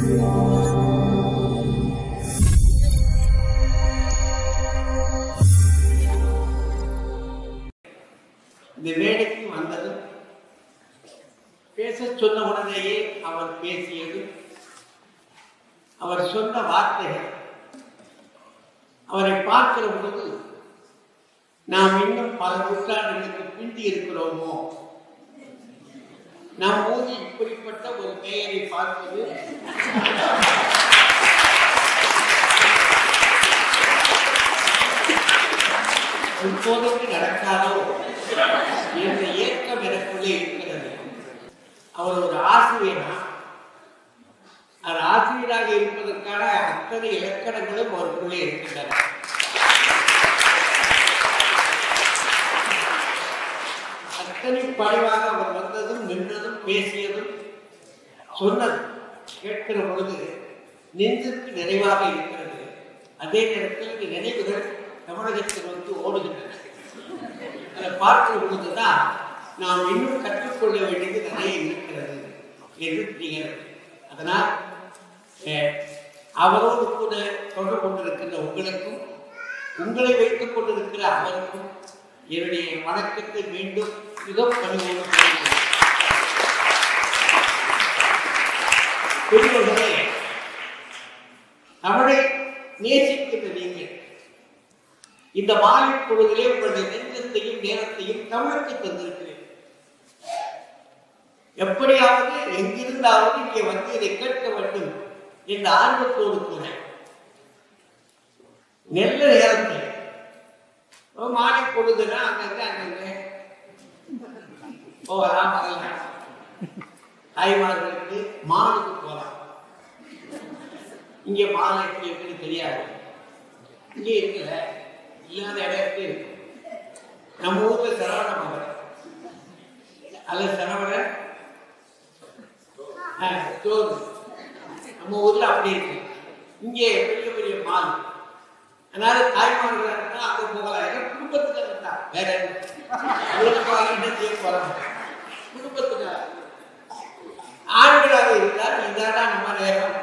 இந்த வேலைக்கு வந்ததும் பேச சொன்ன உடனேயே அவர் பேசியது அவர் சொன்ன வார்த்தைகள் அவரை பார்க்கிற பொழுது நாம் இன்னும் பல நூற்றாண்டுகளுக்கு பிந்தி இருக்கிறோமோ நம் ஊரில் இப்படிப்பட்ட ஒரு பெயரை பார்ப்பது இப்போதைக்கு நடக்காதோ என்ற ஏக்கம் எனக்குள்ளே இருக்கிறது அவர் ஒரு ஆசிரியரா அவர் ஆசிரியராக இருப்பதற்கான அத்தனை இலக்கணங்களும் அவருக்குள்ளே இருக்கின்றன அத்தனை பணிவாக அவர் வந்ததும் நின்றதும் பேசியதும் சொன்னது கேட்கிற பொழுது நெஞ்சுக்கு நிறைவாக இருக்கிறது அதே நேரத்தில் இந்த நினைவுகள் தமிழகத்தில் வந்து ஓடுகின்றன அதை பார்க்கிற பொழுதுதான் நாம் இன்னும் கற்றுக்கொள்ள வேண்டியது நிறைய இருக்கிறது என்று தெரிகிறது அதனால் அஹ், அவரோடு கூட தொடர்பு கொண்டிருக்கின்ற உங்களுக்கும் உங்களை வைத்துக் கொண்டிருக்கிற அவருக்கும் என்னுடைய வணக்கத்தை மீண்டும் மிக பணிவோடு தெரிவிக்கிறேன். பெரியவர்களே தமிழை நேசிக்கின்ற நீங்கள் இந்த மாலை பொழுதிலே உங்களுடைய நெஞ்சத்தையும் நேரத்தையும் தமிழுக்கு தந்திருக்கிறேன் எப்படியாவது எங்கிருந்தாவது இங்கே வந்து இதை கேட்க வேண்டும் என்ற ஆர்வத்தோடு கூட நெல்ல நேரத்தை ஒரு மாலை பொழுதுனா அங்கங்க அங்கங்க போகலாம் வரலாம் தாய்மார்களுக்கு மாலுக்கு போகலாம் இங்கே மாலை எப்படி இருக்குன்னு தெரியாது இங்கே இருக்குல்ல இல்லாத இடத்துல இருக்கு நம்ம ஊர்ல சரவண மகன் அல்ல சரவண ஆ, ஸ்டோர் நம்ம ஊர்ல அப்படி இருக்கு இங்கே பெரிய பெரிய மால் அதனால தாய்மார்கள் இருந்தா அங்க போகலாம் ஏன்னா குடும்பத்துக்கு இருந்தா வேற என்ன? ஊருக்கு போகலாம் என்ன செய்ய போறாங்க குடும்பத்துக்கு ஆண்களாக இருந்தால் இதாடா நம்ம நேரம்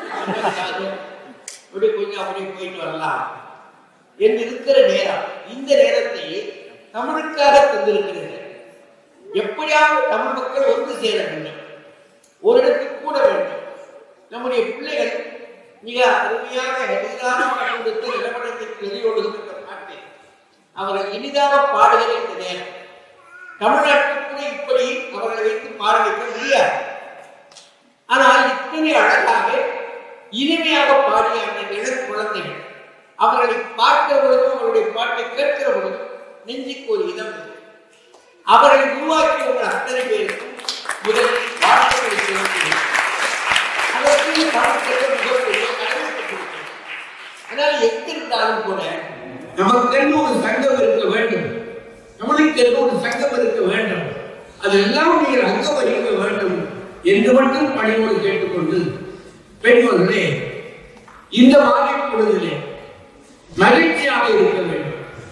அப்படி கொஞ்சம் அப்படி போயிட்டு வரலாம் என்று இருக்கிற நேரம் இந்த நேரத்தை தமிழுக்காக தந்திருக்கிறது எப்படியாவது தமிழ் மக்கள் ஒன்று சேர வேண்டும் ஒரு இடத்துக்கு கூட வேண்டும் நம்முடைய பிள்ளைகள் மிக அருமையாக எளிதான பள்ளிக்கூடத்து நிலவரத்திற்கு வெளியோடுகின்ற பாட்டை அவர்கள் இனிதாக பாடுகிற இந்த நேரம் தமிழ்நாட்டில் கூட இப்படி அவர்களை வைத்து பாட வைக்க முடியாது ஆனால் இத்தனை அழகாக இனிமையாக பாடிய அந்த இளம் குழந்தைகள் அவர்களை பார்க்கிற பொழுதும் அவருடைய பாட்டை கேட்கிற பொழுதும் நெஞ்சுக்கு ஒரு இதம் இல்லை. அவர்களை உருவாக்கியவர்கள் அத்தனை பேருக்கும் முதலில் வாழ்த்துக்களை செலுத்துகிறேன் அதற்கு பணத்திற்கு மிகப்பெரிய கடமைப்பட்டிருக்கிறேன் அதனால் எங்கிருந்தாலும் கூட நமக்கென்று ஒரு சங்கம் இருக்க வேண்டும் நம்மளுக்கென்று ஒரு சங்கம் இருக்க வேண்டும் அதெல்லாம் நீங்கள் அங்கம் வகிக்க வேண்டும் என்று மட்டும் பணியோடு கேட்டுக்கொண்டு பெரியவர்களே இந்த மாலை பொழுதிலே மகிழ்ச்சியாக இருக்க வேண்டும்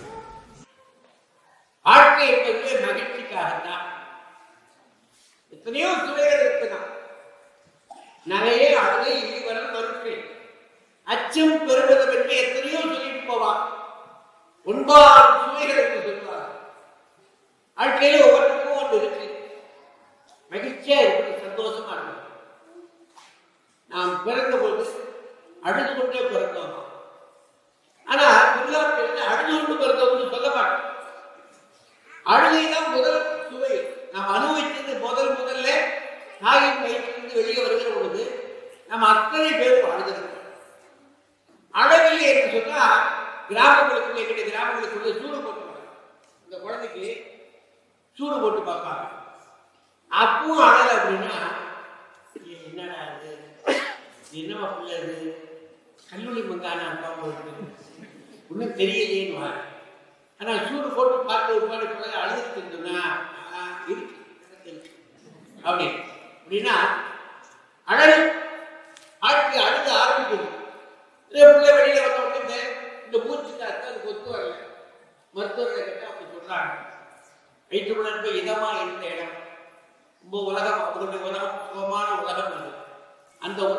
வாழ்க்கை என்பது மகிழ்ச்சிக்காகத்தான் எத்தனையோ சுவைகள் இருக்கலாம் நிறைய அழுகை இழிவரம் மறுப்பு அச்சம் பெறுவதும் என்று எத்தனையோ சொல்லிட்டு போவார் ஒன்பது சுவைகள் என்று சொல்வார் வாழ்க்கையில ஒவ்வொருக்கும் ஒன்று இருக்கு மகிழ்ச்சியா இருக்கு சந்தோஷமா இருக்கு நாம் பிறந்த போது அழுது கொண்டே பிறந்தோம் ஆனா பிள்ளாட்டில் அழுது கொண்டு பிறந்தோம்னு சொல்ல மாட்டோம் அழுகைதான் முதல் சுவை நாம் அனுபவித்தது முதல் முதல்ல தாயின் வயிற்றிலிருந்து வெளியே வருகிற பொழுது நம்ம அத்தனை பேரும் அழுதிருக்கோம் அழவில்லை என்று சொன்னா கிராமங்களுக்குள்ள எங்கிட்ட கிராமங்களுக்குள்ள சூடு போட்டுருவாங்க இந்த குழந்தைக்கு சூடு போட்டு பார்ப்பாங்க அப்பவும் அழல அப்படின்னா "ஏய், என்னடா இது இது என்னவா பிள்ளை இது கல்லூரி மங்கான அப்பா இருக்கு ஒன்றும் தெரியலையேன்னு ஆனா சூடு போட்டு பார்த்து ஒரு பாடு பிள்ளை அழுதுட்டு இருந்தோம்னா "ஆ, இருக்கு எனக்கு இருக்கு." அப்படி அப்படின்னா அழகு ஆட்சி அழுது ஆரம்பிக்குது இந்த பிள்ளை வெளியில வந்த உடனே இந்த- இந்த மூச்சு காத்து அதுக்கு ஒத்து வரல மருத்துவர்களை கிட்ட அப்படி சொல்றாங்க வயிற்று உணர்வு இதமா இருந்த இடம் ரொம்ப உலகம் அவருடைய உலகம் சுகமான உலகம் அது அந்த உலகத்தை விட்டு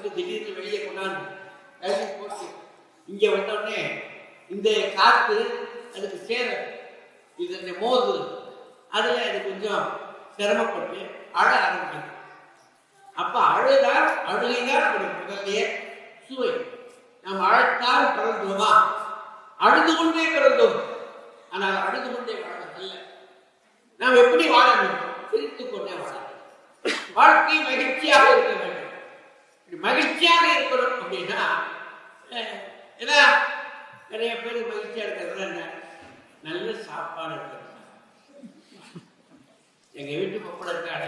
விட்டு திடீர்னு வெளியே கொண்டாந்து கழுவி போட்டு இங்கே வந்தோடனே இந்த காற்று அதுக்கு சேர இது இந்த மோது அதில் அது கொஞ்சம் சிரமப்பட்டு அழ ஆரம்பிக்குது அப்ப அழுதான் அழுகைதான் நம்முடைய முதல்லையே சுவை நாம் அழத்தான் பிறந்தோமா அழுது கொண்டே பிறந்தோம் ஆனால் அழுது கொண்டே வாழவில்லை நாம் எப்படி வாழ வேண்டும் சிரித்துக் கொண்டே வாழ வேண்டும். வாழ்க்கை மகிழ்ச்சியாக இருக்க வேண்டும் இப்படி மகிழ்ச்சியாக இருக்கணும் அப்படின்னா அஹ், ஏன்னா நிறைய பேர் மகிழ்ச்சியா இருக்கிறது என்ன நல்ல சாப்பாடு இருக்கிறது எங்க வீட்டு பொப்பளக்கார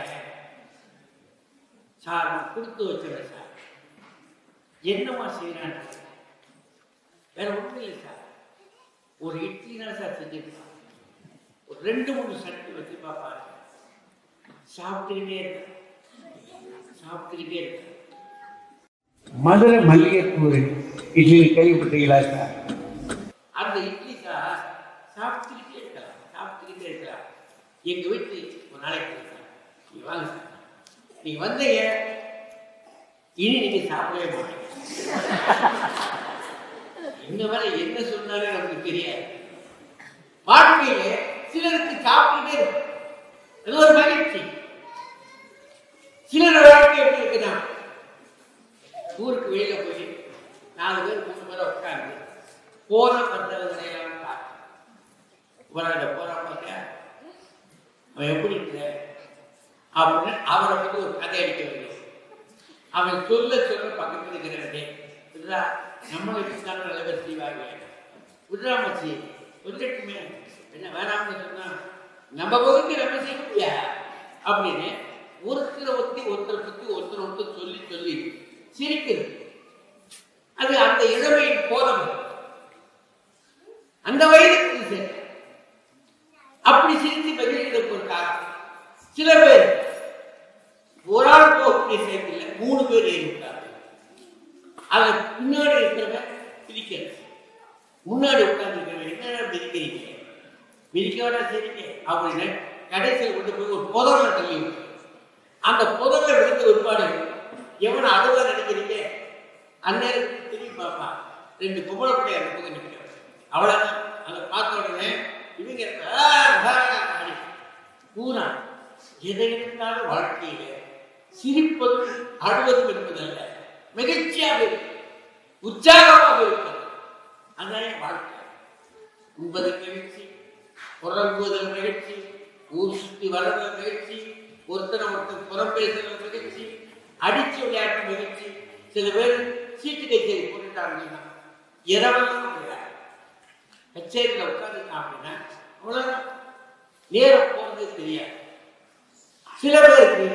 சார் நான் கொடுத்து வச்சிருக்கேன் சார் என்னம்மா செய்யறான்னு வேற ஒன்றும் இல்லை சார் ஒரு இட்லி தான் சார் செஞ்சிருக்கான் ஒரு ரெண்டு மூணு சட்னி வச்சு பார்ப்பாரு சாப்பிட்டுக்கிட்டே இருக்கேன் சாப்பிட்டுக்கிட்டே இருக்கேன் மதுரை மல்லிகைப்பூ இட்லி கேள்விப்பட்டீங்களா சார் அந்த இட்லி சார் சாப்பிட்டுக்கிட்டே இருக்கலாம் சாப்பிட்டுக்கிட்டே இருக்கலாம் எங்க வீட்டு ஒரு நாளைக்கு சார் நீ வாங்க சார் நீங்க வந்தீங்க இனி நீங்க சாப்பிடவே மாட்டீங்க இன்ன வரை என்ன சொன்னாலும் நமக்கு தெரியாது வாழ்க்கையில சிலருக்கு சாப்பிட்டுட்டே இருக்கும் அது ஒரு மகிழ்ச்சி சிலர் வாழ்க்கை எப்படி இருக்குன்னா ஊருக்கு வெளியில போய் நாலு பேர் மூணு பேரை உட்காந்து போற பண்றவங்களை எல்லாம் பார்த்து போறாங்க போற பார்த்தியா அவன் எப்படி இருக்க அப்படின்னு அவரை பத்தி ஒரு கதை அடிக்க வேண்டியது அவன் சொல்ல சொல்ல பக்கத்தில் இருக்கிறவனே விட்ரா நம்மளுக்கு தான் நல்ல பேர் செய்வாங்க விட்ரா மச்சி சொல்லட்டுமே என்ன வேணாம்னு சொன்னா நம்ம பகுதிக்கு நம்ம செய்ய முடியா அப்படின்னு ஒருத்தரை ஒத்தி ஒருத்தரை பத்தி ஒருத்தர் ஒருத்தர் சொல்லி சொல்லி சிரிக்கிறது அது அந்த இளமையின் போதம் அந்த வயதுக்கு சரி அப்படி சிரித்து மகிழ்ச்சிக்கு ஒரு காரணம் சில பேர் ஒரு ஆள் போகக்கூடிய சேர்க்கையில் மூணு பேர் ஏறிவிட்டாங்க அதை பின்னாடி இருக்கிறவன் பிரிக்கிறது முன்னாடி உட்கார்ந்து என்ன பிரிக்கிறீங்க பிரிக்க வேணா சரிங்க அப்படின்னு கடைசியில் கொண்டு போய் ஒரு புதரில் தள்ளி விட்டு அந்த புதரில் விழுந்த ஒருபாடு எவனை அழுவ நினைக்கிறீங்க அந்நேரம் திரும்பி பார்ப்பா ரெண்டு கும்பல பிள்ளை அந்த பக்கம் நிற்கிறேன் அவ்வளோதான் அதை பார்த்த உடனே இவங்க ஆ, ஆ, அப்படி. பூரா எதை இருந்தாலும் வாழ்க்கையில சிரிப்பதும் அழுவதும் என்பதல்ல மகிழ்ச்சியாக இருக்கும் உற்சாகமாக இருக்கும் அதானே வாழ்க்கை உண்பது மகிழ்ச்சி புறம்புவதில் மகிழ்ச்சி ஊர் சுற்றி வளர்ந்த மகிழ்ச்சி ஒருத்தனை ஒருத்தர் புறம் பேசுகிற மகிழ்ச்சி அடிச்சு விளையாட்டு மகிழ்ச்சி சில பேர் சீட்டு கச்சேரி போட்டுட்டாங்கன்னா இரவெல்லாம் விளையாடு கச்சேரியில் உட்காந்துட்டான் அப்படின்னா அவ்வளோதான் நேரம் போகிறது தெரியாது சில பேருக்கு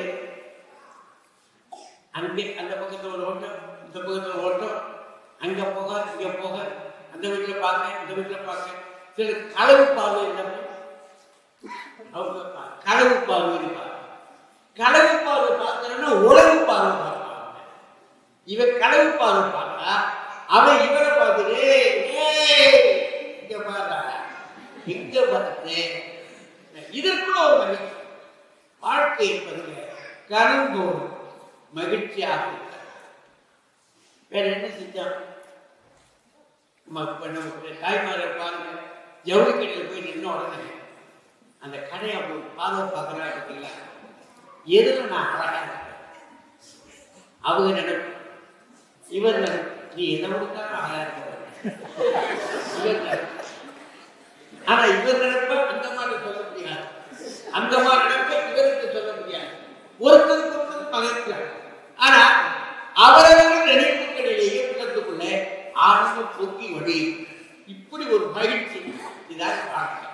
அங்கே அந்த பக்கத்தில் ஒரு ஓட்டம் இந்த பக்கத்தில் ஒரு ஓட்டம் அங்கே போக இங்கே போக அந்த வீட்டில் பார்க்க இந்த வீட்டில் பார்க்க சில களவு பார்வை இல்லாம அவங்க பா- களவு பார்வை பார்க்க களவு பார்வை பார்க்கறன்னா உளவு பார்வை பார்ப்பாங்க இவன் களவு பார்வை பார்த்தா அவன் இவரை பார்த்துட்டு "ஏய், இங்க பாரு இங்க பார்த்து இதற்குள்ள ஒரு மகிழ்ச்சி வாழ்க்கை என்பதில் கனந்தோறும் மகிழ்ச்சியாக இருக்க வேற என்ன செஞ்சான் நம்ம இப்ப நமக்கு தாய்மாரை பாருங்க ஜவுளி கடையில் போய் நின்ன உடனே அந்த கடையை அப்படி பாதை பார்க்குறா பார்த்தீங்களா எதுல நான் அழகா இருக்கேன் அவங்க நினைப்பு இவர் நினைப்பு நீ எதை கொடுத்தாலும் அழகா இருக்க இவர் நினைப்பு. ஆனா இவர் நினைப்ப அந்த மாதிரி சொல்ல முடியாது அந்த மாதிரி நினைப்ப இவருக்கு சொல்ல முடியாது ஒருத்தருக்கு ஒருத்தர் பகர்க்கிறார் ஆனா அவரவர் நினைப்புகளிலேயே உள்ளத்துக்குள்ளே ஆனந்த பொங்கி வழி இப்படி ஒரு மகிழ்ச்சி இதான் வாழ்க்கை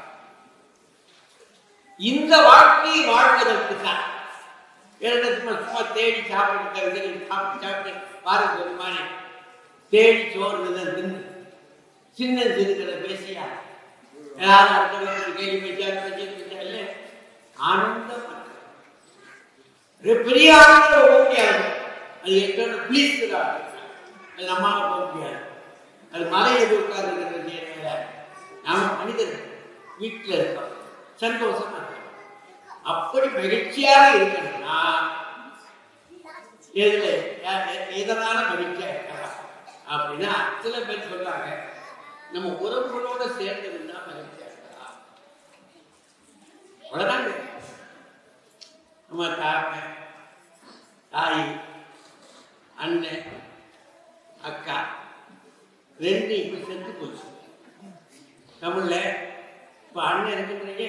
இந்த வாழ்க்கையை வாழ்வதற்கு தான் வேற என்ன சும்மா சும்மா தேடி சாப்பிட்டு சாப்பிட்டு சாப்பிட்டு பாருங்க சொல்லுமானே தேடி சோறு தின்னு தின்னு சின்ன சிறுகளை பேசியா யாரும் அடுத்த வீட்டில் கேள்வி பேசியா பேசி பேசியா இல்லை ஆனந்தம் ஒரு பெரிய ஆனந்தம் போக முடியாது அது எங்களோட ப்ளீஸ் அது நம்மளால போக முடியாது அது மலையை போய் உட்கார்ந்து நாம மனிதர்கள் வீட்டில் இருக்கோம் சந்தோஷமா இருக்கோம் அப்படி மகிழ்ச்சியாக இருக்கணும்னா எதுல யா- எ- எதனால மகிழ்ச்சியா இருக்கலாம் அப்படின்னா சில பேர் சொல்றாங்க நம்ம உறவுகளோட சேர்ந்து இருந்தா மகிழ்ச்சியா இருக்கலாம் அவ்வளவுதாங்க நம்ம தாய் தாய் அண்ணன் அக்கா ரெண்டு இப்ப செத்து போச்சு தமிழ்ல இப்ப அண்ணன் இருக்குன்றீங்க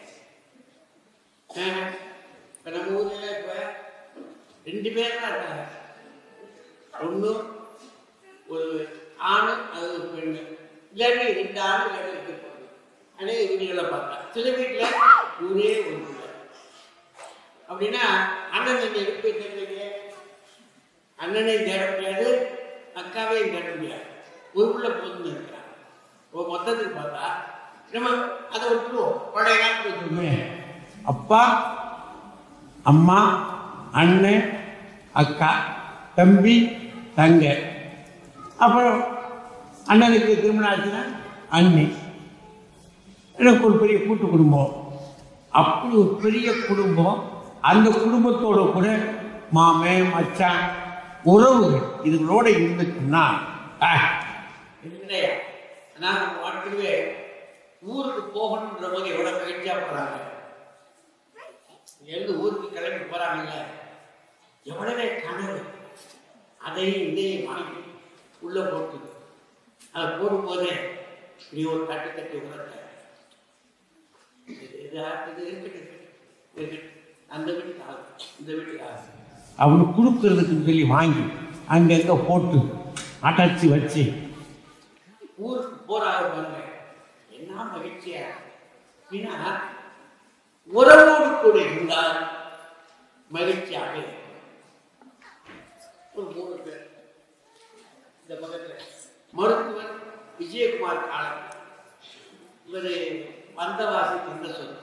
ஆஹ், இப்ப நம்ம ஊர்ல இப்ப ரெண்டு பேர் தான் இருக்காங்க ஒண்ணு ஒரு ஆண் அது ஒரு பெண்ணு இல்லாட்டி ரெண்டு ஆண் இல்லாட்டி ரெண்டு பெண்ணு அநேக வீடுகளை பார்த்தா சில வீட்டுல ஒரே ஒரு பிள்ளை அப்படின்னா அண்ணன் நீங்க எதுக்கு போய் தேடுறீங்க அண்ணனையும் தேட முடியாது அக்காவையும் தேட முடியாது ஒரு பிள்ளை போதும்னு இருக்கிறான் ஒரு மொத்தத்துக்கு பார்த்தா நம்ம அதை விட்டுருவோம் பழைய காலத்துல சொல்லுமே அப்பா அம்மா அண்ணன் அக்கா தம்பி தங்க அப்புறம் அண்ணனுக்கு திருமணம் ஆச்சுன்னா அண்ணி எனக்கு ஒரு பெரிய கூட்டு குடும்பம் அப்படி ஒரு பெரிய குடும்பம் அந்த குடும்பத்தோட கூட மாமன் மச்சான் உறவுகள் இதுகளோட இருந்துச்சுன்னா நான் நம்ம வாழ்க்கையிலே ஊருக்கு போகணுன்ற போது எவ்வளவு மகிழ்ச்சியா போறாங்க இருந்து ஊருக்கு கிளம்பி போறாங்கல்ல எவ்வளவே கனவு அதையும் இதையும் வாங்கி உள்ள போட்டு அதை போடும்போது இப்படி ஒரு தட்டு தட்டி உணர்த்த இது இது இது இருக்கட்டும், இருக்கட்டும். அந்த வீட்டுக்கு ஆகும் இந்த வீட்டுக்கு ஆகும் அவனுக்கு கொடுக்கறதுக்கு சொல்லி வாங்கி அங்கங்க போட்டு அடைச்சி வச்சு ஊருக்கு போறாங்க பாருங்க என்ன மகிழ்ச்சியா இருக்கு. அப்படின்னா உறவோடு கூட இருந்தால் மகிழ்ச்சியாக இருக்கும் ஒரு மூணு பேர் இந்த பக்கத்துல மருத்துவர் விஜயகுமார் காலம் இவர் வந்தவாசி தந்த சொத்து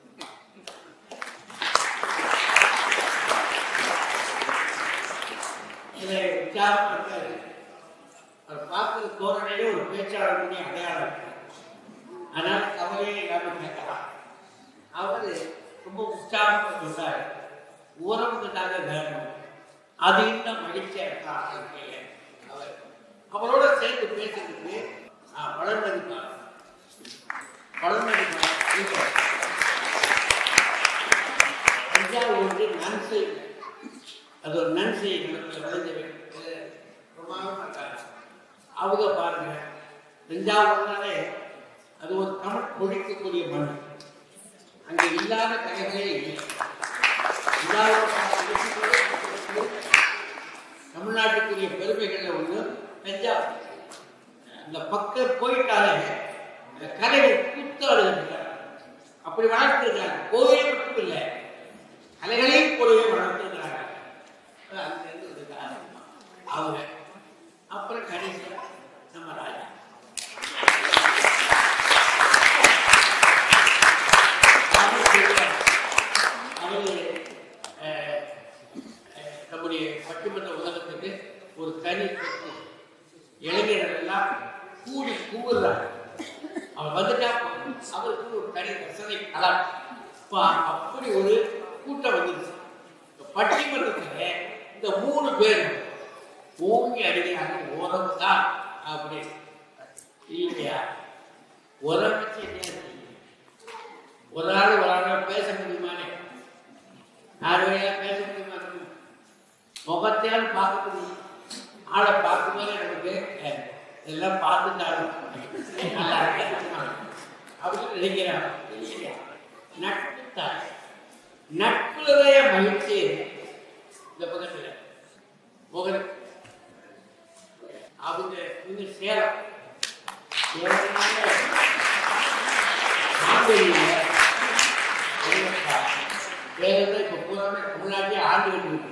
இதை விசாரம் இருக்காரு அவர் பார்க்குற தோரணையிலே ஒரு பேச்சாளர் பண்ணி அடையாளம் இருக்கார் அதனால கவலையே இல்லாம கேட்கலாம் அவர் ரொம்ப உற்சாகமா சொல்றாரு உறவுக்காக வேணும் அது இன்னும் மகிழ்ச்சியா இருக்கா வாழ்க்கையில அவர் அவரோட சேர்ந்து பேசுறதுக்கு ஆ, வளர்மதிப்பா வளர்மதிப்பா இருக்கோம். தஞ்சாவூர் வந்து நன்சை அது ஒரு நன்சை நிலத்துல விளைஞ்ச வீடு. இது பிரமாதமா இருக்காங்க அவங்க பாருங்க தஞ்சாவூர்னாலே அது ஒரு தமிழ் கொடிக்கக்கூடிய மண் அங்க இல்லாத கலைகளே இல்லை தஞ்சாவூர் தமிழ்நாட்டுக்குரிய பெருமைகள்ல ஒண்ணு தஞ்சாவூர் அந்த பக்கம் போயிட்டாலே அந்த கலைகள் கூத்தாடுகின்றன அப்படி வளர்த்துருக்காங்க கோவிலே மட்டும் இல்லை கலைகளையும் கூடவே வளர்த்துருக்காங்க அங்க இருந்து இருக்காங்க அவங்க அப்புறம் கடைசியா நம்ம ராஜா அவரு அஹ், அஹ், நம்முடைய பட்டிமன்ற உலகத்துக்கு ஒரு தனி சொத்து. இளைஞர்கள் எல்லாம் கூடி கூவுறாங்க அவர் வந்துட்டா போதும். அவருக்கு ஒரு தனி ரசனை கலாம் இப்ப அப்படி ஒரு கூட்டம் வந்துருச்சு இந்த பட்டிமன்றத்துல இந்த மூணு பேர் ஓங்கி அடிக்கிறாங்க உரம் தான் அப்படி இல்லையா உரம் வச்சு என்ன செய்யும்? ஒரு ஆள் ஒரு ஆள் பேச முடியுமானே யார் வழியா பேச முடியுமா சொல்லுங்க. முகத்தையாவது பார்க்க முடியும் ஆளை பார்க்கும்போது எனக்கு அஹ், இதெல்லாம் பார்த்துட்டாலும் நல்லா இருக்கு. அப்படின்னு நினைக்கிறான் இல்லையா? நட்பு தான் நட்புலதைய மகிழ்ச்சி இந்த பக்கத்துல முகன் அவங்க இவங்க சேலம் சேலம்னாலே ஆம்பூரில் வேறு இப்போ பூராமே தமிழ்நாட்டிலே ஆண்டுகிட்டு இருக்கு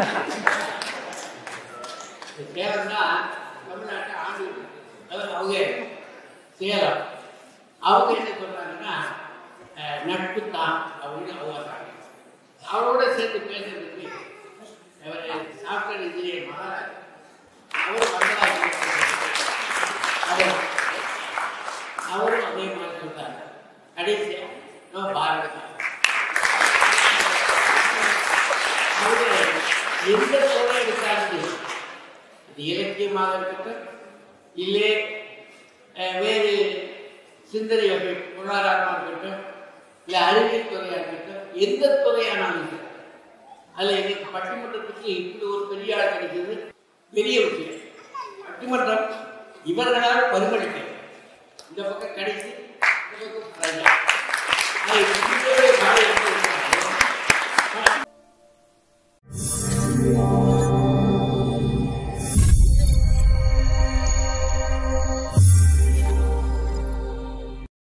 இந்த சேலம்னா தமிழ்நாட்டை ஆண்டுகிட்டு இருக்கு அதாவது அவங்க சேலம் அவங்க என்ன சொல்றாங்கன்னா அஹ், நட்பு தான் அப்படின்னு அவங்க சொல்றாங்க. அவரோட சேர்ந்து பேசுறதுக்கு அவர் சாஃப்ட்வேர் இன்ஜினியர் மகாராஜ் அவர் வரலாறு அவர் அவரும் அதே மாதிரி சொல்றாரு கடைசியா நம்ம பாரதி அவரு எந்த துறை எடுத்தாலும் இது இலக்கியமாக இருக்கட்டும் இல்லை அஹ், வேறு சிந்தனை வகை பொருளாதாரமாக இருக்கட்டும் இல்லை அறிவியல் துறையாக இருக்கட்டும் எந்த துறையானாலும் சரி அதில் எங்களுக்கு பட்டிமன்றத்துக்கு இப்படி ஒரு பெரிய ஆள் கிடைச்சது பெரிய விஷயம் பட்டிமன்றம் இவர்களால் பரிமளிக்க இந்த பக்கம் கடைசி இந்த பக்கம் ராஜா. அதை உண்மையிலே வாழ